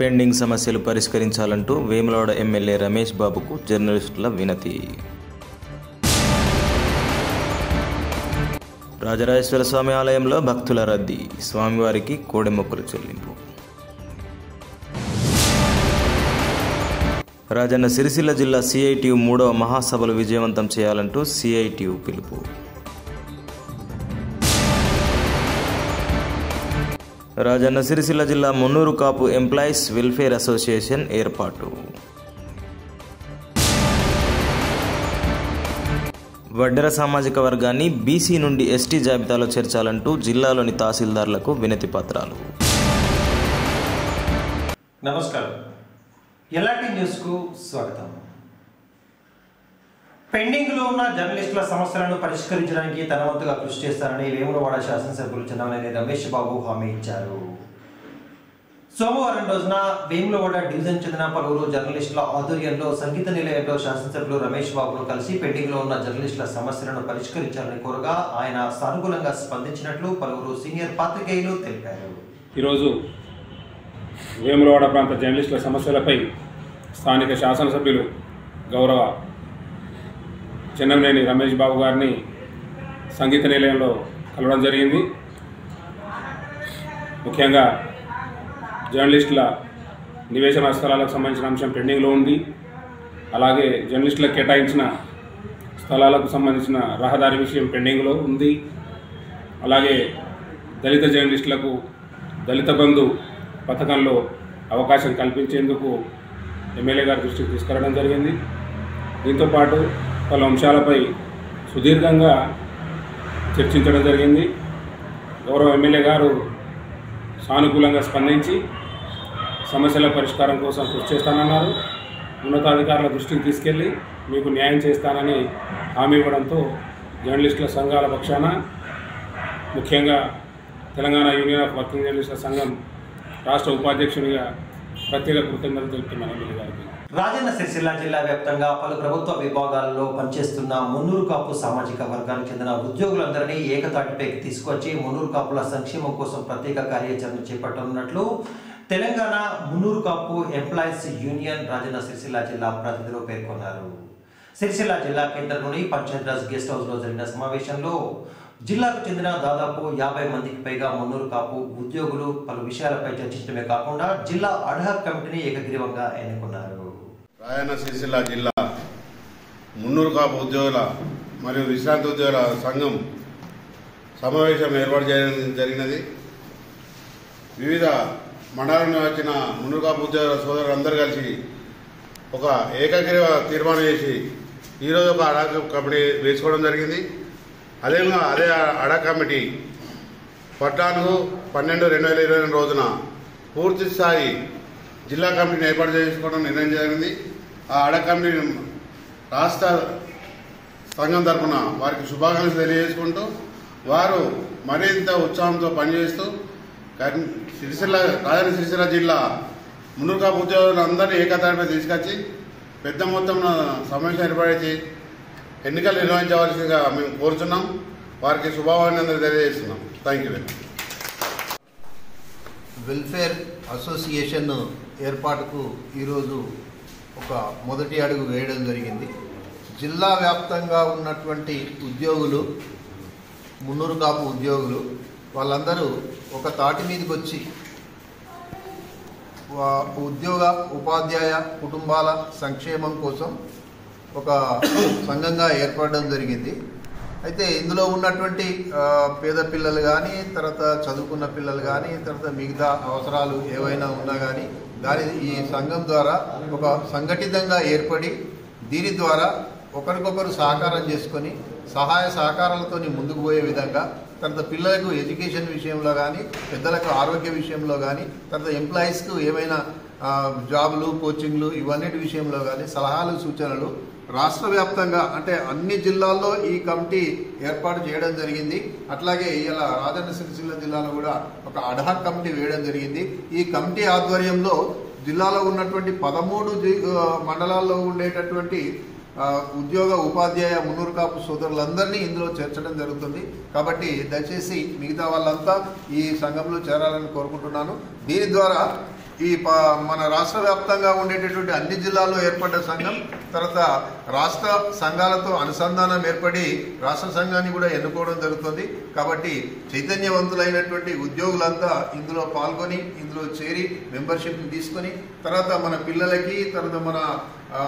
pending సమస్యలు పరిష్కరించాలంటూ Vemulawada MLA Ramesh బాబుకు జర్నలిస్టుల వినతి రాజరాజేశ్వర స్వామి ఆలయంలో భక్తుల రద్దీ స్వామివారికి కోడెమొక్కులు చెల్లింపు రాజన్న సిరిసిల్ల జిల్లా సిఐటియు మూడవ మహాసభలు విజయవంతం చేయాలంటూ సిఐటియు పిలుపు రాజన్న సిరిసిల్ల జిల్లా Munnuru Kapu employees welfare association ఏర్పాటు వడ్డెర సామాజిక వర్గాన్ని బీసీ నుండి ఎస్టీ జాబితాలో చేర్చాలంటూ జిల్లాలోని తహసీల్దార్లకు వినతి పత్రాలు నమస్కారం ఎలాంటి న్యూస్కు స్వాగతం పెండింగ్లో ఉన్న జర్నలిస్టుల సమస్యలను పరిష్కరించడానికి తన వంతుగా కృషి చేస్తారని వేములవాడ శాసనసభ్యులు చెన్నమనేని రమేష్ బాబు హామీ ఇచ్చారు సోమవారం రోజున వేములవాడ డివిజన్ చెందిన పలువురు జర్నలిస్టుల ఆధ్వర్యంలో సంగీత నిలయంలో శాసనసభ్యులు రమేష్ బాబును కలిసి పెండింగ్లో ఉన్న జర్నలిస్టుల సమస్యలను పరిష్కరించాలని కోరగా ఆయన సానుకూలంగా స్పందించినట్లు పలువురు సీనియర్ పాత్రికేయులు తెలిపారు ఈరోజు వేములవాడ ప్రాంత జర్నలిస్టుల సమస్యలపై స్థానిక శాసనసభ్యులు గౌరవ చెన్నమనేని రమేష్ బాబు గారిని సంగీత నిలయంలో కలవడం జరిగింది ముఖ్యంగా జర్నలిస్టుల నివేశన స్థలాలకు సంబంధించిన అంశం పెండింగ్లో ఉంది అలాగే జర్నలిస్టులకు కేటాయించిన స్థలాలకు సంబంధించిన రహదారి విషయం పెండింగ్లో ఉంది అలాగే దళిత జర్నలిస్టులకు దళిత బంధు పథకంలో అవకాశం కల్పించేందుకు ఎమ్మెల్యే గారి దృష్టికి తీసుకురావడం జరిగింది దీంతోపాటు పలు అంశాలపై సుదీర్ఘంగా చర్చించడం జరిగింది గౌరవ ఎమ్మెల్యే గారు సానుకూలంగా స్పందించి సమస్యల పరిష్కారం కోసం కృషి చేస్తానన్నారు ఉన్నతాధికారుల దృష్టికి తీసుకెళ్లి మీకు న్యాయం చేస్తానని హామీ ఇవ్వడంతో జర్నలిస్టుల సంఘాల పక్షాన ముఖ్యంగా తెలంగాణ యూనియన్ ఆఫ్ వర్కింగ్ జర్నలిస్టుల సంఘం రాష్ట్ర ఉపాధ్యక్షునిగా ప్రత్యేక కృతజ్ఞతలు తెలుపుతున్నాను ఎమ్మెల్యే గారికి రాజన్న సిరిసిల్ల జిల్లా వ్యాప్తంగా పలు ప్రభుత్వ విభాగాల్లో పనిచేస్తున్న మున్నూరు కాపు సామాజిక వర్గానికి చెందిన ఉద్యోగులందరినీ ఏకతాటిపైకి తీసుకొచ్చి మున్నూరు కాపుల సంక్షేమం కోసం ప్రత్యేక కార్యాచరణ చేపట్టనున్నట్లు తెలంగాణ మున్నూరు కాపు ఎంప్లాయీస్ యూనియన్ రాజన్న సిరిసిల్ల జిల్లా ప్రతినిధులు పేర్కొన్నారు సిరిసిల్ల జిల్లా కేంద్రంలోని పంచాయతీరాజ్ గెస్ట్ హౌస్ లో జరిగిన సమావేశంలో జిల్లాకు చెందిన దాదాపు యాభై మందికి పైగా మున్నూరు కాపు ఉద్యోగులు పలు విషయాలపై చర్చించడమే కాకుండా జిల్లా అడ్హాక్ కమిటీని ఏకగ్రీవంగా ఎన్నుకున్నారు రాయన్న సిరిసిల్ల జిల్లా మున్నూరు కాపు ఉద్యోగుల మరియు విశ్రాంతి ఉద్యోగుల సంఘం సమావేశం ఏర్పాటు చేయడం జరిగినది వివిధ మండలం నుంచి వచ్చిన మున్నూరు కాపు ఉద్యోగుల సోదరులందరూ కలిసి ఒక ఏకగ్రీవ తీర్మానం చేసి ఈరోజు ఒక అడా కమిటీ వేసుకోవడం జరిగింది అదేవిధంగా అదే అడా కమిటీ పద్నాలుగు పన్నెండు రెండు వేల ఇరవై రెండు రోజున పూర్తి స్థాయి జిల్లా కమిటీని ఏర్పాటు చేసుకోవడం నిర్ణయం జరిగింది ఆ అడ కమిటీ రాష్ట్ర సంఘం తరఫున వారికి శుభాకాంక్షలు తెలియజేసుకుంటూ వారు మరింత ఉత్సాహంతో పనిచేస్తూ కర్- సిరిసిల్ల రాజన్న సిరిసిల్ల జిల్లా మునుకాపు ఉద్యోగులందరినీ ఏకతాటిపై తీసుకొచ్చి పెద్ద మొత్తంలో సమావేశం ఏర్పడి ఎన్నికలు నిర్వహించవలసిందిగా మేము కోరుతున్నాం వారికి శుభాకాంక్షలు తెలియజేస్తున్నాం thank you very much welfare association ఏర్పాటుకు ఈరోజు ఒక మొదటి అడుగు వేయడం జరిగింది జిల్లా వ్యాప్తంగా ఉన్నటువంటి ఉద్యోగులు మున్నూరు కాపు ఉద్యోగులు వాళ్ళందరూ ఒక తాటి మీదకి వచ్చి వా- ఉద్యోగ ఉపాధ్యాయ కుటుంబాల సంక్షేమం కోసం ఒక సంఘంగా ఏర్పడడం జరిగింది అయితే ఇందులో ఉన్నటువంటి ఆ, పేద పిల్లలు కానీ తర్వాత చదువుకున్న పిల్లలు కానీ తర్వాత మిగతా అవసరాలు ఏవైనా ఉన్నా కానీ దాని ఈ సంఘం ద్వారా ఒక సంఘటితంగా ఏర్పడి దీని ద్వారా ఒకరికొకరు సహకారం చేసుకొని సహాయ సహకారాలతో ముందుకు పోయే విధంగా తర్వాత పిల్లలకు ఎడ్యుకేషన్ విషయంలో కానీ పెద్దలకు ఆరోగ్య విషయంలో కానీ తర్వాత ఎంప్లాయీస్కు ఏమైనా ఆ, జాబులు కోచింగ్లు ఇవన్నిటి విషయంలో కానీ సలహాలు సూచనలు రాష్ట్ర వ్యాప్తంగా అంటే అన్ని జిల్లాల్లో ఈ కమిటీ ఏర్పాటు చేయడం జరిగింది అట్లాగే ఇలా రాజన్న సిరిసిల్ల జిల్లాలో కూడా ఒక అడ్హాక్ కమిటీ వేయడం జరిగింది ఈ కమిటీ ఆధ్వర్యంలో జిల్లాలో ఉన్నటువంటి పదమూడు జి- ఆ, మండలాల్లో ఉండేటటువంటి ఆ, ఉద్యోగ ఉపాధ్యాయ మున్నూరు కాపు సోదరులందరినీ ఇందులో చేర్చడం జరుగుతుంది కాబట్టి దయచేసి మిగతా వాళ్ళంతా ఈ సంఘంలో చేరాలని కోరుకుంటున్నాను దీని ద్వారా ఈ ప- మన రాష్ట్ర వ్యాప్తంగా ఉండేటటువంటి అన్ని జిల్లాల్లో ఏర్పడ్డ సంఘం తర్వాత రాష్ట్ర సంఘాలతో అనుసంధానం ఏర్పడి రాష్ట్ర సంఘాన్ని కూడా ఎన్నుకోవడం జరుగుతుంది కాబట్టి చైతన్యవంతులైనటువంటి ఉద్యోగులంతా ఇందులో పాల్గొని ఇందులో చేరి మెంబర్షిప్ తీసుకొని తర్వాత మన పిల్లలకి తర్వాత మన ఆ,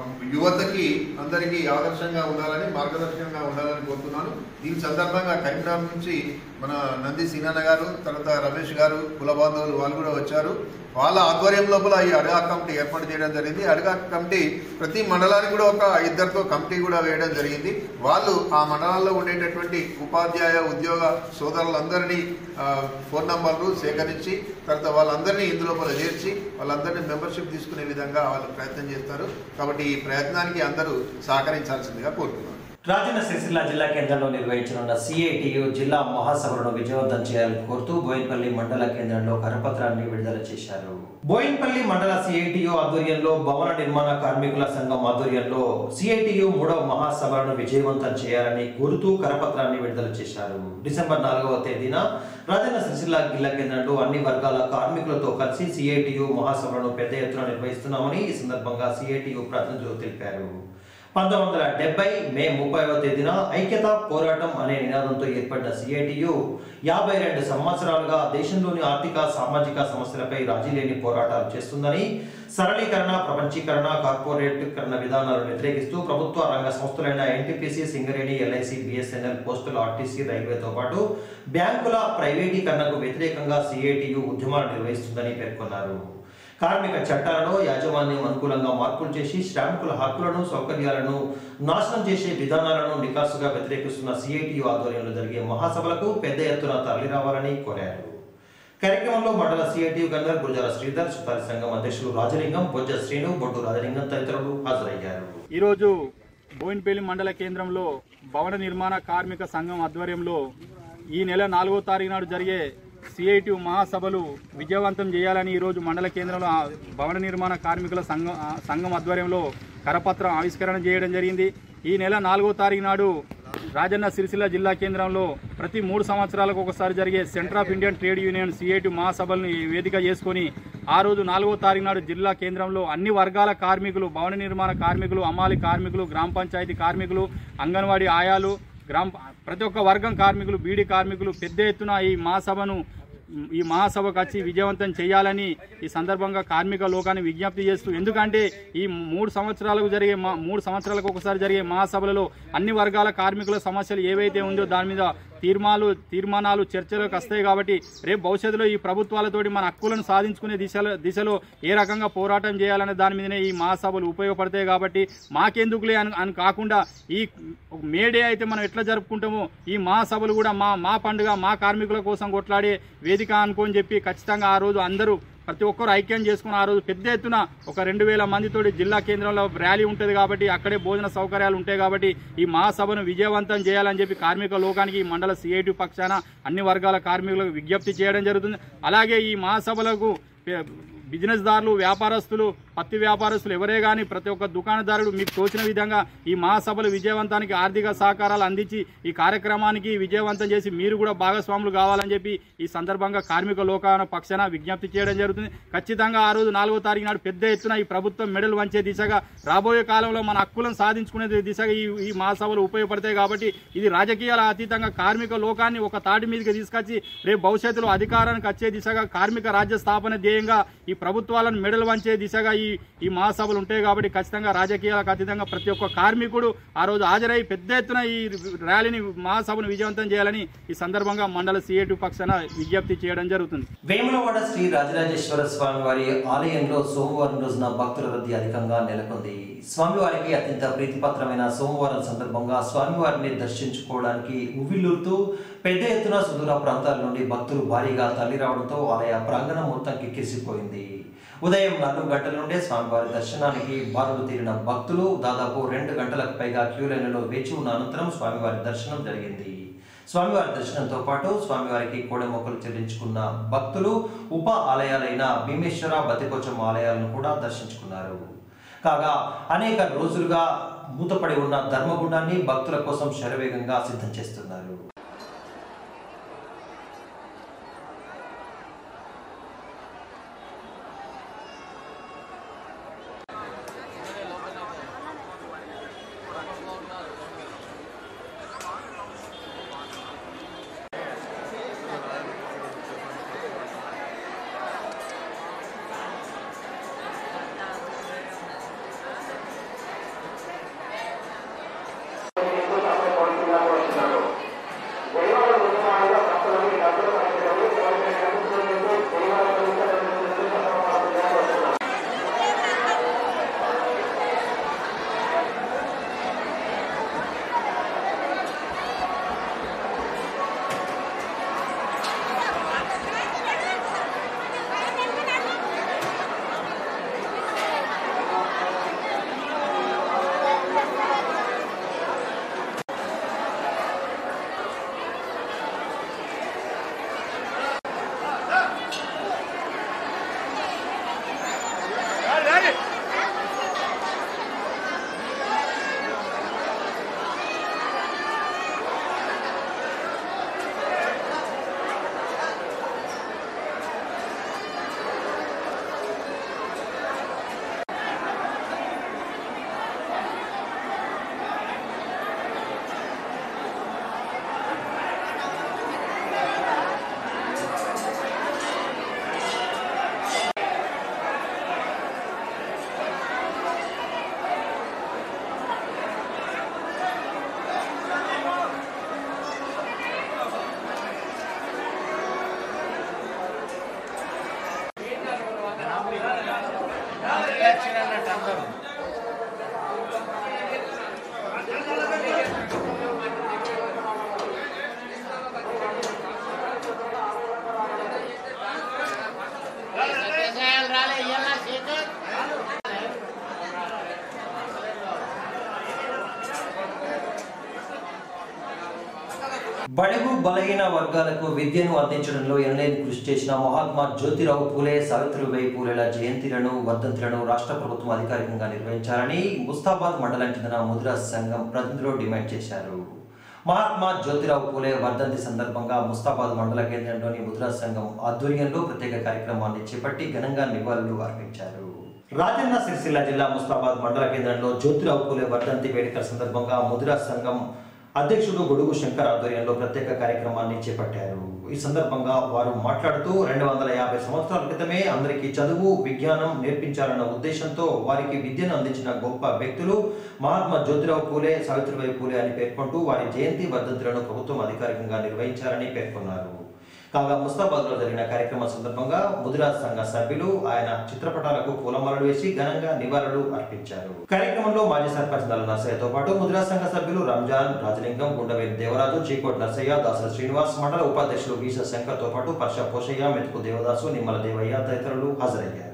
యువతకి అందరికీ ఆదర్శంగా ఉండాలని మార్గదర్శకంగా ఉండాలని కోరుతున్నాను దీని సందర్భంగా కరీంనగర్ నుంచి మన నంది సీనాన్న గారు తర్వాత రమేష్ గారు కుల బాంధవులు వాళ్ళు కూడా వచ్చారు వాళ్ళ ఆధ్వర్యం లోపల ఈ అడగా కమిటీ ఏర్పాటు చేయడం జరిగింది అడగా కమిటీ ప్రతి మండలానికి కూడా ఒక ఇద్దరితో కమిటీ కూడా వేయడం జరిగింది వాళ్ళు ఆ మండలాల్లో ఉండేటటువంటి ఉపాధ్యాయ ఉద్యోగ సోదరులందరినీ ఆ, ఫోన్ నంబర్లు సేకరించి తర్వాత వాళ్ళందరినీ ఇందులోపల చేర్చి వాళ్ళందరినీ మెంబర్షిప్ తీసుకునే విధంగా వాళ్ళు ప్రయత్నం చేస్తారు కాబట్టి ఈ ప్రయత్నానికి అందరూ సహకరించాల్సిందిగా కోరుతున్నాను రాజన్న సిరిసిల్ల జిల్లా కేంద్రంలో నిర్వహించనున్న సిఐటియు జిల్లా మహాసభలను విజయవంతం చేయాలని కోరుతూ బోయిన్పల్లి మండల కేంద్రంలో కరపత్రాన్ని విడుదల చేశారు బోయిన్పల్లి మండల సిఐటియు ఆధ్వర్యంలో భవన నిర్మాణ కార్మికుల సంఘం ఆధ్వర్యంలో సిఐటియు మూడవ మహాసభలను విజయవంతం చేయాలని కోరుతూ కరపత్రాన్ని విడుదల చేశారు డిసెంబర్ నాలుగవ తేదీన రాజన్న సిరిసిల్ల జిల్లా కేంద్రంలో అన్ని వర్గాల కార్మికులతో కలిసి సిఐటియు మహాసభలను పెద్ద ఎత్తున నిర్వహిస్తున్నామని ఈ సందర్భంగా సిఐటియు ప్రతినిధులు తెలిపారు పంతొమ్మిది వందల డెబ్బై మే ముప్పైవ తేదీన ఐక్యత పోరాటం అనే నినాదంతో ఏర్పడ్డ సిఐటియు యాభై రెండు సంవత్సరాలుగా దేశంలోని ఆర్థిక సామాజిక సమస్యలపై రాజీ లేని పోరాటాలు చేస్తుందని సరళీకరణ ప్రపంచీకరణ కార్పొరేటీకరణ విధానాలను వ్యతిరేకిస్తూ ప్రభుత్వ రంగ సంస్థలైన NTPC Singareni LIC BSNL postal RTC రైల్వేతో పాటు బ్యాంకుల ప్రైవేటీకరణకు వ్యతిరేకంగా సిఐటియు ఉద్యమాలు నిర్వహిస్తుందని పేర్కొన్నారు కార్మిక చట్టాలలో యాజమాన్యం అనుకూలంగా మార్పులు చేసి శ్రామికుల హక్కులను సౌకర్యాలను నాశనం చేసే విధానాలను నికాసుగా వ్యతిరేకిస్తున్న సిఐటియు ఆధ్వర్యంలో జరిగే మహాసభలకు పెద్ద ఎత్తున తరలిరావాలని కోరారు కార్యక్రమంలో మండల సిఐటియు గవర్నర్ గురజాల శ్రీధర్ సుతారి సంఘం అధ్యక్షులు రాజలింగం బొజ్జ శ్రీను బొడ్డు రాజలింగం తదితరులు హాజరయ్యారు ఈరోజు బోయిన్పల్లి మండల కేంద్రంలో భవన నిర్మాణ కార్మిక సంఘం ఆధ్వర్యంలో ఈ నెల నాలుగో తారీఖు నాడు జరిగే సిఐటి మహాసభలు విజయవంతం చేయాలని ఈరోజు మండల కేంద్రంలో ఆ భవన నిర్మాణ కార్మికుల సంఘం ఆ సంఘం ఆధ్వర్యంలో కరపత్రం ఆవిష్కరణ చేయడం జరిగింది ఈ నెల నాలుగో తారీఖు నాడు రాజన్న సిరిసిల్ల జిల్లా కేంద్రంలో ప్రతి మూడు సంవత్సరాలకు ఒకసారి జరిగే centre of Indian trade union CIT మహాసభలను వేదిక చేసుకొని ఆ రోజు నాలుగో తారీఖు నాడు జిల్లా కేంద్రంలో అన్ని వర్గాల కార్మికులు భవన నిర్మాణ కార్మికులు అమ్మాలి కార్మికులు గ్రామ పంచాయతీ కార్మికులు అంగన్వాడీ ఆయాలు గ్రామ ప్రతి ఒక్క వర్గం కార్మికులు బీడీ కార్మికులు పెద్ద ఎత్తున ఈ మహాసభను ఈ మహాసభకు వచ్చి విజయవంతం చేయాలని ఈ సందర్భంగా కార్మిక లోకాన్ని విజ్ఞప్తి చేస్తూ ఎందుకంటే ఈ మూడు సంవత్సరాలకు జరిగే మా మూడు సంవత్సరాలకు ఒకసారి జరిగే మహాసభలలో అన్ని వర్గాల కార్మికుల సమస్యలు ఏవైతే ఉందో దాని మీద తీర్మానాలు తీర్మానాలు చర్చలకు వస్తాయి కాబట్టి రేపు భవిష్యత్తులో ఈ ప్రభుత్వాలతోటి మన హక్కులను సాధించుకునే దిశలో దిశలో ఏ రకంగా పోరాటం చేయాలనే దాని మీదనే ఈ మహాసభలు ఉపయోగపడతాయి కాబట్టి మాకెందుకులే అని అని కాకుండా ఈ మేడే అయితే మనం ఎట్లా జరుపుకుంటామో ఈ మహాసభలు కూడా మా మా పండుగ మా కార్మికుల కోసం కొట్లాడే వేదిక అనుకోని చెప్పి ఖచ్చితంగా ఆ రోజు అందరూ ప్రతి ఒక్కరు ఐక్యం చేసుకుని ఆ రోజు పెద్ద ఎత్తున ఒక రెండు వేల మందితోటి జిల్లా కేంద్రంలో ర్యాలీ ఉంటుంది కాబట్టి అక్కడే భోజన సౌకర్యాలు ఉంటాయి కాబట్టి ఈ మహాసభను విజయవంతం చేయాలని చెప్పి కార్మిక లోకానికి ఈ మండల సిఐటి పక్షాన అన్ని వర్గాల కార్మికులకు విజ్ఞప్తి చేయడం జరుగుతుంది అలాగే ఈ మహాసభలకు పే- బిజినెస్ దారులు వ్యాపారస్తులు పత్తి వ్యాపారస్తులు ఎవరే కానీ ప్రతి ఒక్క దుకాణదారుడు మీకు తోచిన విధంగా ఈ మహాసభల విజయవంతానికి ఆర్థిక సహకారాలు అందించి ఈ కార్యక్రమానికి విజయవంతం చేసి మీరు కూడా భాగస్వాములు కావాలని చెప్పి ఈ సందర్భంగా కార్మిక లోకాన పక్షాన విజ్ఞప్తి చేయడం జరుగుతుంది ఖచ్చితంగా ఆ రోజు నాలుగో తారీఖు నాడు పెద్ద ఎత్తున ఈ ప్రభుత్వం మెడల్ వంచే దిశగా రాబోయే కాలంలో మన హక్కులను సాధించుకునే దిశగా ఈ ఈ మహాసభలు ఉపయోగపడతాయి కాబట్టి ఇది రాజకీయాల అతీతంగా కార్మిక లోకాన్ని ఒక తాటి మీదకి తీసుకొచ్చి రేపు భవిష్యత్తులో అధికారానికి వచ్చే దిశగా కార్మిక రాజ్య స్థాపన ధ్యేయంగా ఈ ప్రభుత్వాలను మెడల్ వంచే దిశగా ఈ ఈ మహాసభలు ఉంటాయి కాబట్టి ఖచ్చితంగా రాజకీయాలకు అతీతంగా ప్రతి ఒక్క కార్మికుడు ఆ రోజు హాజరై పెద్ద ఎత్తున ఈ ర్యాలీని మహాసభను విజయవంతం చేయాలని ఈ సందర్భంగా మండల సిఐటి పక్షాన విజ్ఞప్తి చేయడం జరుగుతుంది వేములవాడ శ్రీ రాజరాజేశ్వర స్వామి వారి ఆలయంలో సోమవారం రోజున భక్తుల రద్దీ అధికంగా నెలకొంది స్వామివారికి అత్యంత ప్రీతిపాత్రమైన సోమవారం సందర్భంగా స్వామివారిని దర్శించుకోవడానికి ఉవ్విల్లూరుతూ పెద్ద ఎత్తున సుదూర ప్రాంతాల నుండి భక్తులు భారీగా తరలిరావడంతో ఆలయ ప్రాంగణం మొత్తం కిక్కిరిసిపోయింది ఉదయం నాలుగు గంటల నుండే స్వామివారి దర్శనానికి బారులు తీరిన భక్తులు దాదాపు రెండు గంటలకు పైగా క్యూ లైన్లలో వేచి ఉన్న అనంతరం స్వామివారి దర్శనం జరిగింది స్వామివారి దర్శనంతో పాటు స్వామివారికి కోడె మొక్కలు చెల్లించుకున్న భక్తులు ఉప ఆలయాలైన భీమేశ్వర బతిపోచమ్మ ఆలయాలను కూడా దర్శించుకున్నారు కాగా అనేక రోజులుగా మూతపడి ఉన్న ధర్మగుండాన్ని భక్తుల కోసం శరవేగంగా సిద్ధం చేస్తున్నారు బడుగు బలహీన వర్గాలకు విద్యను అందించడంలో ఎనలేని కృషి చేసిన మహాత్మా జ్యోతిరావు పూలే సావిత్రిబాయి పూలేల జయంతిలను వర్ధంతులను రాష్ట్ర ప్రభుత్వం అధికారికంగా నిర్వహించాలని ముస్తాబాద్ మండలం చెందిన ముద్రా సంఘం ప్రతినిధులు డిమాండ్ చేశారు మహాత్మా జ్యోతిరావు పూలే వర్ధంతి సందర్భంగా ముస్తాబాద్ మండల కేంద్రంలోని ముద్రా సంఘం ఆధ్వర్యంలో ప్రత్యేక కార్యక్రమాన్ని చేపట్టి ఘనంగా నివాళులు అర్పించారు రాజన్న సిరిసిల్ల జిల్లా ముస్తాబాద్ మండల కేంద్రంలో జ్యోతిరావు పూలే వర్ధంతి వేడుకల సందర్భంగా ముద్రా సంఘం అధ్యక్షుడు గొడుగు శంకర్ ఆధ్వర్యంలో ప్రత్యేక కార్యక్రమాన్ని చేపట్టారు ఈ సందర్భంగా వారు మాట్లాడుతూ రెండు వందల యాభై సంవత్సరాల క్రితమే అందరికీ చదువు విజ్ఞానం నేర్పించాలన్న ఉద్దేశంతో వారికి విద్యను అందించిన గొప్ప వ్యక్తులు మహాత్మా జ్యోతిరావు పూలే సావిత్రిబాయి పూలే అని పేర్కొంటూ వారి జయంతి వర్ధంతులను ప్రభుత్వం అధికారికంగా నిర్వహించారని పేర్కొన్నారు కాగా ముస్తాబాద్ లో జరిగిన కార్యక్రమం సందర్భంగా ముదిరాజ్ సంఘ సభ్యులు ఆయన చిత్రపటాలకు పూలమాలలు వేసి ఘనంగా నివాళులు అర్పించారు కార్యక్రమంలో మాజీ సర్పంచ్ నల్ల నర్సయ్యతో పాటు ముదిరాజ్ సంఘ సభ్యులు రంజాన్ రాజలింగం గుండవేలి దేవరాజు చీకోట్ నర్సయ్య దాసరి శ్రీనివాస్ మండల ఉపాధ్యక్షులు వీస శంకర్ తో పాటు పర్ష పోషయ్య మెతుకు దేవదాసు నిమ్మల దేవయ్య తదితరులు హాజరయ్యారు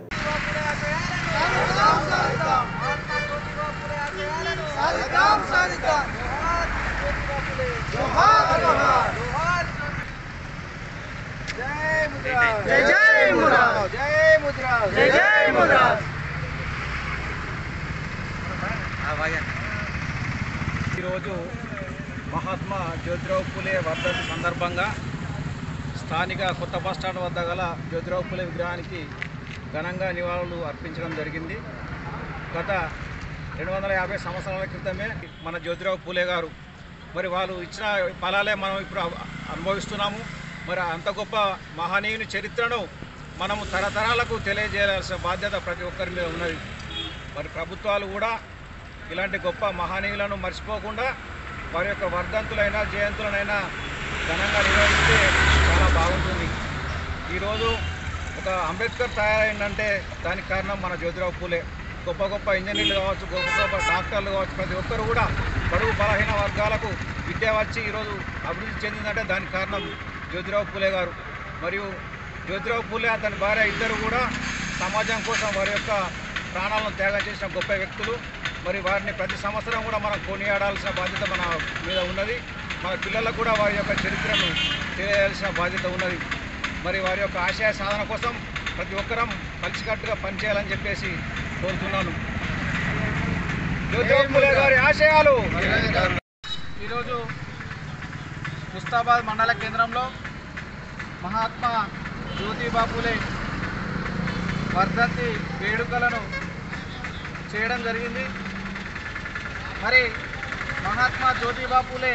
ఈరోజు మహాత్మా జ్యోతిరావు పూలే వర్ధంతి సందర్భంగా స్థానిక కొత్త బస్టాండ్ వద్ద గల జ్యోతిరావు పూలే విగ్రహానికి ఘనంగా నివాళులు అర్పించడం జరిగింది గత రెండు వందల యాభై సంవత్సరాల క్రితమే మన జ్యోతిరావు పూలే గారు మరి వాళ్ళు ఇచ్చిన ఫలాలే మనం ఇప్పుడు అవ- అనుభవిస్తున్నాము మరి అంత గొప్ప మహనీయుని చరిత్రను మనము తరతరాలకు తెలియజేయాల్సిన బాధ్యత ప్రతి ఒక్కరి మీద ఉన్నది మరి ప్రభుత్వాలు కూడా ఇలాంటి గొప్ప మహనీయులను మర్చిపోకుండా వారి యొక్క వర్ధంతులైనా జయంతులనైనా ఘనంగా నిర్వహిస్తే చాలా బాగుంటుంది ఈరోజు ఒక అంబేద్కర్ తయారైందంటే దానికి కారణం మన జ్యోతిరావు పూలే గొప్ప గొప్ప ఇంజనీర్లు కావచ్చు గొప్ప గొప్ప డాక్టర్లు కావచ్చు ప్రతి ఒక్కరు కూడా బడుగు బలహీన వర్గాలకు విద్య వచ్చి ఈరోజు అభివృద్ధి చెందిందంటే దానికి కారణం జ్యోతిరావు పూలే గారు మరియు జ్యోతిరావు పూలే అతని భార్య ఇద్దరు కూడా సమాజం కోసం వారి యొక్క ప్రాణాలను త్యాగం చేసిన గొప్ప వ్యక్తులు మరి వారిని ప్రతి సంవత్సరం కూడా మనం కొనియాడాల్సిన బాధ్యత మన మీద ఉన్నది మన పిల్లలకు కూడా వారి యొక్క చరిత్రను తెలియజేయాల్సిన బాధ్యత ఉన్నది మరి వారి యొక్క ఆశయ సాధన కోసం ప్రతి ఒక్కరం కలిసికట్టుగా పనిచేయాలని చెప్పేసి కోరుతున్నాను జ్యోతిరావు పూలే గారి ఆశయాలు ఈరోజు ముస్తాబాద్ మండల కేంద్రంలో మహాత్మా జ్యోతిబా పూలే వర్ధంతి వేడుకలను చేయడం జరిగింది మరి మహాత్మా జ్యోతిబా పూలే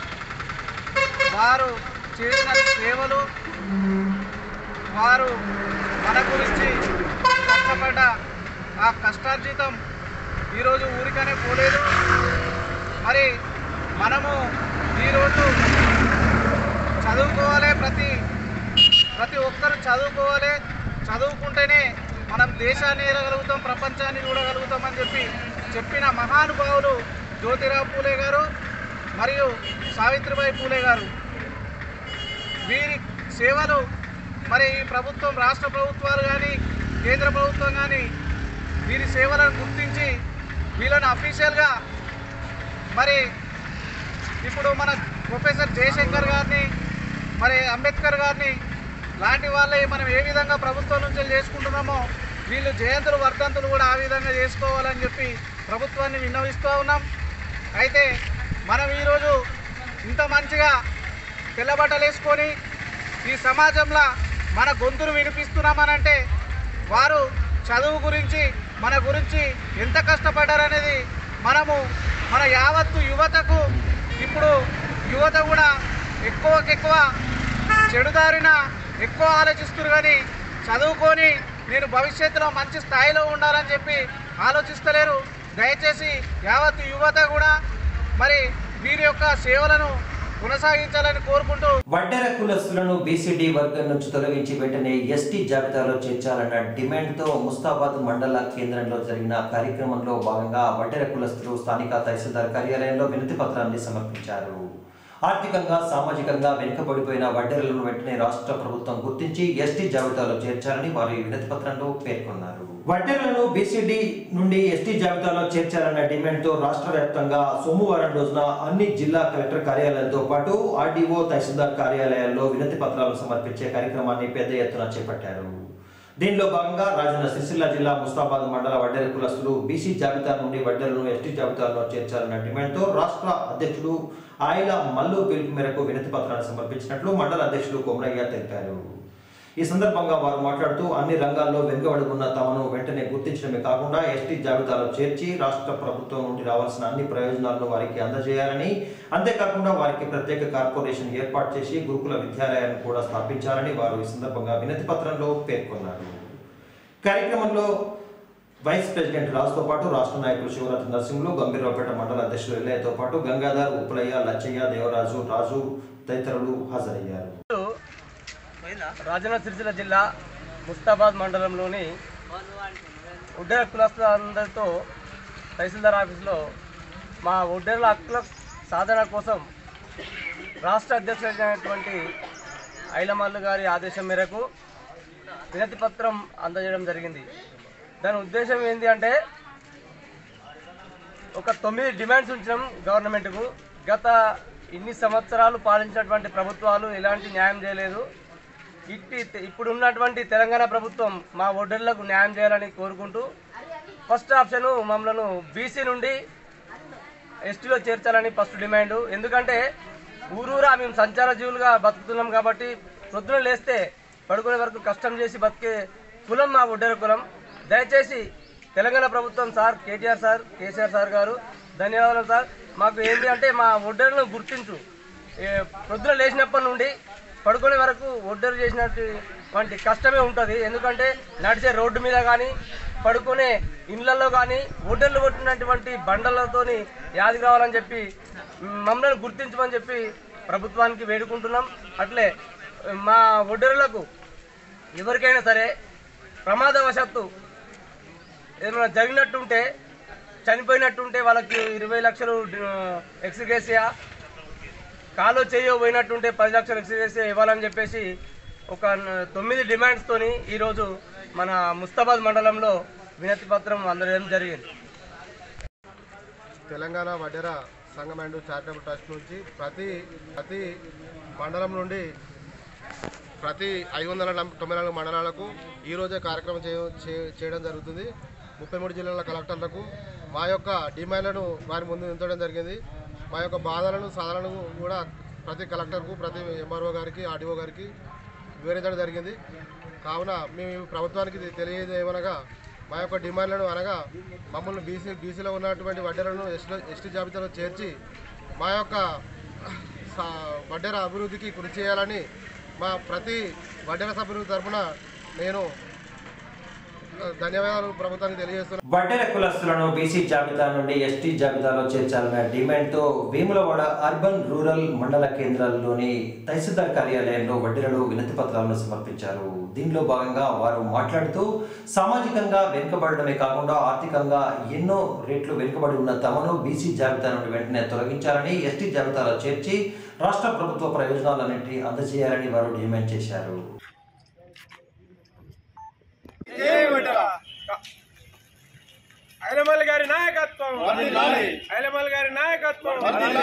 వారు చేసిన సేవలు వారు మన గురించి కష్టపడ్డ ఆ కష్టార్జితం ఈరోజు ఊరికనే పోలేదు మరి మనము ఈరోజు చదువుకోవాలి ప్రతి ప్రతి ఒక్కరు చదువుకోవాలి చదువుకుంటేనే మనం దేశాన్ని ఎరగలుగుతాం ప్రపంచాన్ని చూడగలుగుతామని చెప్పి చెప్పిన మహానుభావులు జ్యోతిరావు పూలే గారు మరియు సావిత్రిబాయి పూలే గారు వీరి సేవలు మరి ఈ ప్రభుత్వం రాష్ట్ర ప్రభుత్వాలు కానీ కేంద్ర ప్రభుత్వం కానీ వీరి సేవలను గుర్తించి వీళ్ళని అఫీషియల్గా మరి ఇప్పుడు మన ప్రొఫెసర్ జయశంకర్ గారిని మరి అంబేద్కర్ గారిని లాంటి వాళ్ళే మనం ఏ విధంగా ప్రభుత్వం నుంచి చేసుకుంటున్నామో వీళ్ళు జయంతులు వర్ధంతులు కూడా ఆ విధంగా చేసుకోవాలని చెప్పి ప్రభుత్వాన్ని విన్నవిస్తూ ఉన్నాం అయితే మనం ఈరోజు ఇంత మంచిగా తెల్లబట్టలు వేసుకొని ఈ సమాజంలో మన గొంతును వినిపిస్తున్నామనంటే వారు చదువు గురించి మన గురించి ఎంత కష్టపడ్డారనేది మనము మన యావత్తు యువతకు ఇప్పుడు యువత కూడా ఎక్కువకెక్కువ చెడుదారిన ఎక్కువ ఆలోచిస్తున్నారు కానీ చదువుకొని నేను భవిష్యత్తులో మంచి స్థాయిలో ఉండాలని చెప్పి ఆలోచిస్తలేరు దయచేసి యావత్ యువత కూడా మరి వీరి యొక్క సేవలను కొనసాగించాలని కోరుకుంటూ వడ్డెర కులస్తులను బీసీడీ వర్గం నుంచి తొలగించి వెంటనే ఎస్టీ జాబితాలో చేర్చాలన్న డిమాండ్తో ముస్తాబాద్ మండల కేంద్రంలో జరిగిన కార్యక్రమంలో భాగంగా వడ్డెర కులస్తులు స్థానిక తహసీల్దార్ కార్యాలయంలో వినతి పత్రాన్ని సమర్పించారు ఆర్థికంగా సామాజికంగా వెనుకబడిపోయిన వడ్డెరలను వెంటనే రాష్ట్ర ప్రభుత్వం గుర్తించి ఎస్టీ జాబితాలో చేర్చాలని వారు ఈ వినతి పత్రంలో పేర్కొన్నారు వడ్డెరలను బీసీడీ నుండి ఎస్టీ జాబితాలో చేర్చాలన్న డిమాండ్తో రాష్ట్ర వ్యాప్తంగా సోమవారం రోజున అన్ని జిల్లా కలెక్టర్ కార్యాలయాలతో పాటు ఆర్డీఓ తహసీల్దార్ కార్యాలయాల్లో వినతి పత్రాలు సమర్పించే కార్యక్రమాన్ని పెద్ద ఎత్తున చేపట్టారు దీనిలో భాగంగా రాజన్న సిరిసిల్ల జిల్లా ముస్తాబాద్ మండల వడ్డెర కులస్తులు బీసీ జాబితా నుండి వడ్డెరలను ఎస్టీ జాబితాలో చేర్చాలన్న డిమాండ్తో రాష్ట్ర అధ్యక్షుడు ఆయిల మల్లు పిలుపు మేరకు వినతి పత్రాన్ని సమర్పించినట్లు మండల అధ్యక్షుడు కొమరయ్య తెలిపారు ఈ సందర్భంగా వారు మాట్లాడుతూ అన్ని రంగాల్లో వెనుకబడుకున్న తమను వెంటనే గుర్తించడమే కాకుండా ఎస్టీ జాబితాలో చేర్చి రాష్ట్ర ప్రభుత్వం నుండి రావాల్సిన అన్ని ప్రయోజనాలను వారికి అందజేయాలని అంతేకాకుండా వారికి ప్రత్యేక కార్పొరేషన్ ఏర్పాటు చేసి గురుకుల విద్యాలయాన్ని కూడా స్థాపించాలని వారు ఈ సందర్భంగా వినతి పత్రంలో పేర్కొన్నారు కార్యక్రమంలో వైస్ ప్రెసిడెంట్ రాజుతో పాటు రాష్ట్ర నాయకులు శివరాత్రి నరసింహులు గంభీరపేట మండల అధ్యక్షులు ఎల్లయ్యతో పాటు గంగాధర్ ఉప్పలయ్య లచ్చయ్య దేవరాజు రాజు తదితరులు హాజరయ్యారు రాజన్న సిరిసిల్ల జిల్లా ముస్తాబాద్ మండలంలోని ఉడ్డెర కులస్తులందరితో తహసీల్దార్ ఆఫీస్లో మా ఉడ్డెరల హక్కుల సాధన కోసం రాష్ట్ర అధ్యక్షుడైనటువంటి ఐలమల్లు గారి ఆదేశం మేరకు వినతి పత్రం అందజేయడం జరిగింది దాని ఉద్దేశం ఏంటి అంటే ఒక తొమ్మిది డిమాండ్స్ ఉంచినాం గవర్నమెంట్కు గత ఇన్ని సంవత్సరాలు పాలించినటువంటి ప్రభుత్వాలు ఎలాంటి న్యాయం చేయలేదు ఇట్టి ఇప్పుడు ఉన్నటువంటి తెలంగాణ ప్రభుత్వం మా ఒడ్డర్లకు న్యాయం చేయాలని కోరుకుంటూ ఫస్ట్ ఆప్షన్ మమ్మల్ని బీసీ నుండి ఎస్టీలో చేర్చాలని ఫస్ట్ డిమాండ్ ఎందుకంటే ఊరూరా మేము సంచార జీవులుగా బతుకుతున్నాం కాబట్టి ప్రొద్దున లేస్తే పడుకునే వరకు కష్టం చేసి బతికే కులం మా ఒడ్డెర కులం దయచేసి తెలంగాణ ప్రభుత్వం sir KTR sir KCR sir గారు ధన్యవాదాలు సార్ మాకు ఏంటి అంటే మా ఒడ్డెరను గుర్తించు ఏ, ప్రొద్దున లేచినప్పటి నుండి పడుకునే వరకు ఒడ్డరు చేసినటువంటి కష్టమే ఉంటుంది ఎందుకంటే నడిచే రోడ్డు మీద కానీ పడుకునే ఇండ్లలో కానీ ఒడ్డర్లు కొట్టినటువంటి బండలతోని యాది కావాలని చెప్పి మమ్మల్ని గుర్తించమని చెప్పి ప్రభుత్వానికి వేడుకుంటున్నాం అట్లే మా ఒడ్డరులకు ఎవరికైనా సరే ప్రమాదవశాత్తు ఏమైనా జరిగినట్టుంటే చనిపోయినట్టుంటే వాళ్ళకి ఇరవై లక్షలు ఎక్స్గ్రేసియా కాలో చేయో పోయినట్టుంటే పది లక్షలు ఎక్స్గ్రేసియా ఇవ్వాలని చెప్పేసి ఒక న- తొమ్మిది డిమాండ్స్తోని ఈరోజు మన ముస్తాబాద్ మండలంలో వినతి పత్రం అందజేయడం జరిగింది తెలంగాణ వడ్డెర సంఘం అండ్ చారిటబుల్ ట్రస్ట్ నుంచి ప్రతి ప్రతి మండలం నుండి ప్రతి ఐదు వందల నం- తొంభై నాలుగు మండలాలకు ఈరోజే కార్యక్రమం చేయ- చే- చేయడం జరుగుతుంది ముప్పై మూడు జిల్లాల కలెక్టర్లకు మా యొక్క డిమాండ్లను వారి ముందు ఉంచడం జరిగింది మా యొక్క బాధలను సాధనలను కూడా ప్రతి కలెక్టర్కు ప్రతి ఎంఆర్ఓ గారికి ఆర్డీఓ గారికి వివరించడం జరిగింది కావున మేము ప్రభుత్వానికి ఇది తెలియదు ఏమనగా మా యొక్క డిమాండ్లను అనగా మమ్మల్ని బీసీ బీసీలో ఉన్నటువంటి వడ్డెలను ఎస్టీ ఎస్టీ జాబితాలో చేర్చి మా యొక్క సా- వడ్డెర అభివృద్ధికి కృషి చేయాలని మా ప్రతి వడ్డెర సభ్యుల తరఫున నేను ఆ, ధన్యవాదాలు ప్రభుత్వానికి తెలియజేస్తున్నాను వడ్డెర కులస్తులను బీసీ జాబితా నుండి ఎస్టీ జాబితాలో చేర్చాలన్న డిమాండ్తో వేములవాడ అర్బన్ రూరల్ మండల కేంద్రాల్లోని తహసీల్దార్ కార్యాలయంలో వడ్డెరలు వినతి పత్రాలను సమర్పించారు దీనిలో భాగంగా వారు మాట్లాడుతూ సామాజికంగా వెనుకబడడమే కాకుండా ఆర్థికంగా ఎన్నో రేట్లు వెనుకబడి ఉన్న తమను బీసీ జాబితా నుండి వెంటనే తొలగించాలని ఎస్టీ జాబితాలో చేర్చి రాష్ట్ర ప్రభుత్వ ప్రయోజనాలన్నింటినీ అందజేయాలని వారు డిమాండ్ చేశారు ఐలమల్ గారి నాయకత్వం ఐలమల్ గారి నాయకత్వం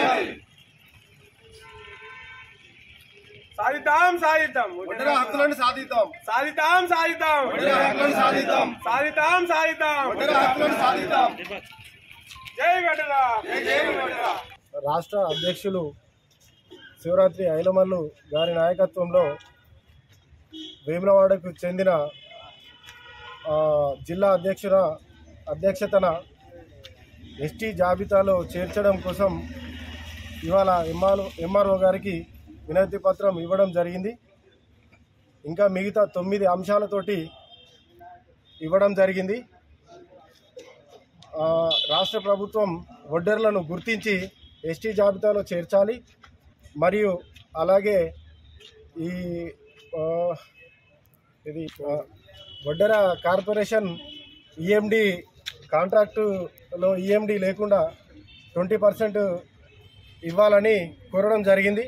సాధిద్దాం సాధిద్దాం వడ్డెర హక్కులను సాధిద్దాం సాధిద్దాం సాధిద్దాం వడ్డెర హక్కులను సాధిద్దాం సాధిద్దాం సాధిద్దాం వడ్డెర హక్కులను సాధిద్దాం జై గడ్డరా జై గడ్డరా రాష్ట్ర అధ్యక్షులు శివరాత్రి ఐలమల్లు గారి నాయకత్వంలో వేములవాడకు చెందిన ఆ, జిల్లా అధ్యక్షుల అధ్యక్షతన ఎస్టీ జాబితాలో చేర్చడం కోసం ఇవాళ ఎంఆర్ ఎంఆర్ఓ గారికి వినతి పత్రం ఇవ్వడం జరిగింది ఇంకా మిగతా తొమ్మిది అంశాలతోటి ఇవ్వడం జరిగింది ఆ, రాష్ట్ర ప్రభుత్వం ఒడ్డర్లను గుర్తించి ఎస్టీ జాబితాలో చేర్చాలి మరియు అలాగే ఈ ఆ, ఇది ఆ, వడ్డెర కార్పొరేషన్ ఈఎండి కాంట్రాక్టులో ఈఎండి లేకుండా ట్వంటీ పర్సెంట్ ఇవ్వాలని కోరడం జరిగింది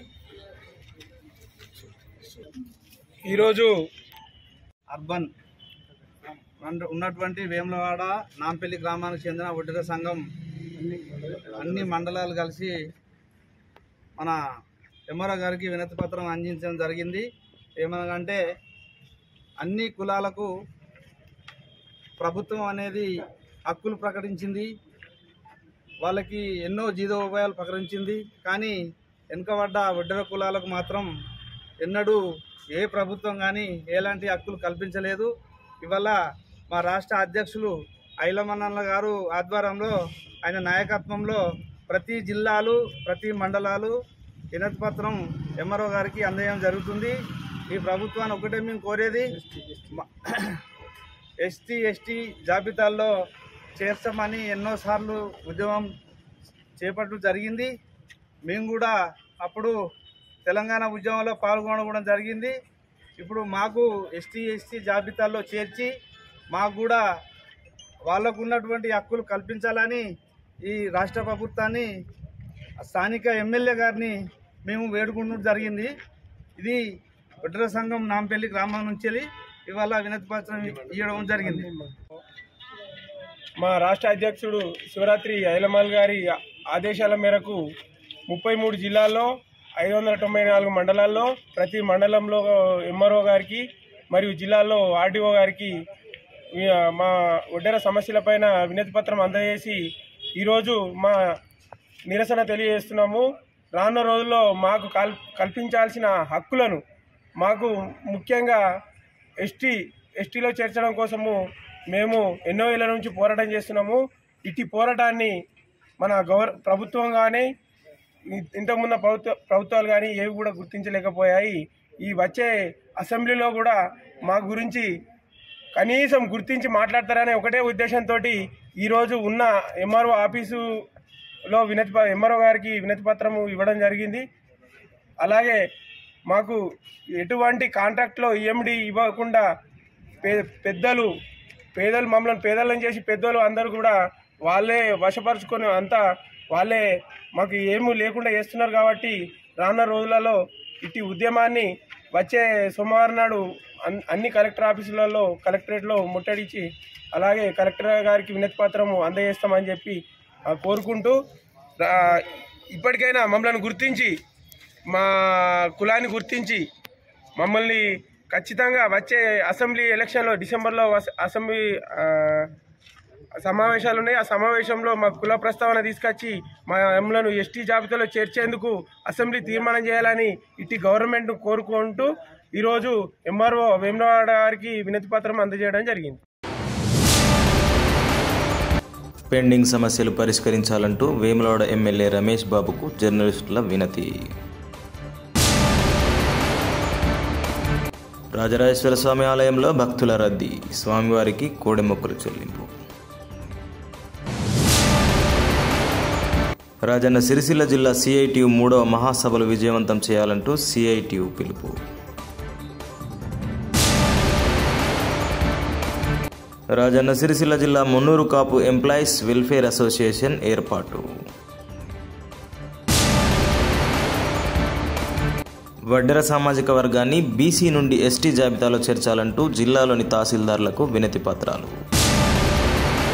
ఈరోజు అర్బన్ అండ్ ఉన్నటువంటి వేములవాడ నాంపల్లి గ్రామానికి చెందిన ఒడ్డెర సంఘం అన్ని మండలాలు కలిసి మన ఎమ్మరా గారికి వినతి పత్రం అందించడం జరిగింది ఏమనగంటే అన్ని కులాలకు ప్రభుత్వం అనేది హక్కులు ప్రకటించింది వాళ్ళకి ఎన్నో జీవోపాయాలు ప్రకటించింది కానీ వెనుకబడ్డ ఒడ్డెర కులాలకు మాత్రం ఎన్నడూ ఏ ప్రభుత్వం కానీ ఎలాంటి హక్కులు కల్పించలేదు ఇవాళ మా రాష్ట్ర అధ్యక్షులు ఐలమన్నల గారు ఆధ్వర్యంలో ఆయన నాయకత్వంలో ప్రతి జిల్లాలు ప్రతి మండలాలు వినతి పత్రం ఎంఆర్ఓ గారికి అందజేయడం జరుగుతుంది ఈ ప్రభుత్వాన్ని ఒకటే మేము కోరేది మ- ఎస్టీ ఎస్టీ జాబితాల్లో చేర్చమని ఎన్నోసార్లు ఉద్యమం చేపట్టడం జరిగింది మేము కూడా అప్పుడు తెలంగాణ ఉద్యమంలో పాల్గొనడం కూడా జరిగింది ఇప్పుడు మాకు ఎస్టీ ఎస్టీ జాబితాల్లో చేర్చి మాకు కూడా వాళ్ళకు ఉన్నటువంటి హక్కులు కల్పించాలని ఈ రాష్ట్ర ప్రభుత్వాన్ని స్థానిక ఎమ్మెల్యే గారిని మేము వేడుకుంటూ జరిగింది ఇది ఒడ్డర సంఘం నాంపల్లి గ్రామం నుంచి వెళ్ళి ఇవాళ వినతి పత్రం ఇవ్వడం జరిగింది మా రాష్ట్ర అధ్యక్షుడు శివరాత్రి ఐలమాల్ గారి ఆదేశాల మేరకు ముప్పై మూడు జిల్లాల్లో ఐదు వందల తొంభై నాలుగు మండలాల్లో ప్రతి మండలంలో ఎంఆర్ఓ గారికి మరియు జిల్లాల్లో ఆర్డీఓ గారికి ఈ, మా ఒడ్డెర సమస్యలపైన వినతి పత్రం అందజేసి ఈరోజు మా నిరసన తెలియజేస్తున్నాము రానున్న రోజుల్లో మాకు కల్ కల్పించాల్సిన హక్కులను మాకు ముఖ్యంగా ఎస్టీ ఎస్టీలో చేర్చడం కోసము మేము ఎన్నో ఏళ్ళ నుంచి పోరాటం చేస్తున్నాము ఇటు పోరాటాన్ని మన గవర్ ప్రభుత్వం కానీ ఇంతకుముందు ప్రభుత్వ ప్రభుత్వాలు కానీ ఏవి కూడా గుర్తించలేకపోయాయి ఈ వచ్చే అసెంబ్లీలో కూడా మా గురించి కనీసం గుర్తించి మాట్లాడతారనే ఒకటే ఉద్దేశంతో ఈరోజు ఉన్న ఎంఆర్ఓ ఆఫీసులో వినతి ప- ఎంఆర్ఓ గారికి వినతి పత్రము ఇవ్వడం జరిగింది అలాగే మాకు ఎటువంటి కాంట్రాక్ట్లో ఈఎండి ఇవ్వకుండా పే పెద్దలు పేదలు మమ్మల్ని పేదలను చేసి పెద్దలు అందరూ కూడా వాళ్ళే వశపరుచుకొని అంతా వాళ్ళే మాకు ఏమీ లేకుండా చేస్తున్నారు కాబట్టి రానున్న రోజులలో ఇట్టి ఉద్యమాన్ని వచ్చే సోమవారం నాడు అన్- అన్ని కలెక్టర్ ఆఫీసులలో కలెక్టరేట్లో ముట్టడించి అలాగే కలెక్టర్ గారికి వినతి పత్రము అందజేస్తామని చెప్పి ఆ, కోరుకుంటూ ఆ, ఇప్పటికైనా మమ్మల్ని గుర్తించి మా కులాన్ని గుర్తించి మమ్మల్ని ఖచ్చితంగా వచ్చే అసెంబ్లీ ఎలక్షన్లో డిసెంబర్లో వస- అసెంబ్లీ ఆ, సమావేశాలు ఉన్నాయి ఆ సమావేశంలో మా కుల ప్రస్తావన తీసుకొచ్చి మా ఎమ్లను ఎస్టీ జాబితాలో చేర్చేందుకు అసెంబ్లీ తీర్మానం చేయాలని ఇటు గవర్నమెంట్ను కోరుకుంటూ ఈరోజు ఎంఆర్ఓ వేములవాడ గారికి వినతి పత్రం అందజేయడం జరిగింది పెండింగ్ సమస్యలు పరిష్కరించాలంటూ వేములవాడ ఎమ్మెల్యే రమేష్ బాబుకు జర్నలిస్టుల వినతి రాజరాజేశ్వర స్వామి ఆలయంలో భక్తుల రద్దీ స్వామివారికి కోడెమొక్కులు చెల్లింపు రాజన్న సిరిసిల్ల జిల్లా సిఐటియు మూడవ మహాసభలు విజయవంతం చేయాలంటూ సిఐటియు పిలుపు రాజన్న సిరిసిల్ల జిల్లా Munnuru Kapu employees welfare association ఏర్పాటు వడ్డెర సామాజిక వర్గాన్ని బీసీ నుండి ఎస్టీ జాబితాలో చేర్చాలంటూ జిల్లాలోని తహసీల్దార్లకు వినతి పత్రాలు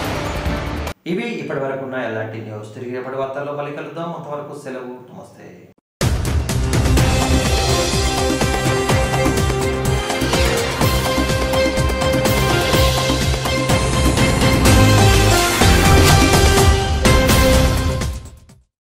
ఇవి ఇప్పటి వరకు ఉన్న ఎలాంటి న్యూస్ తిరిగి రేపటి వార్తల్లో మళ్ళీ కలుద్దాం అంతవరకు సెలవు నమస్తే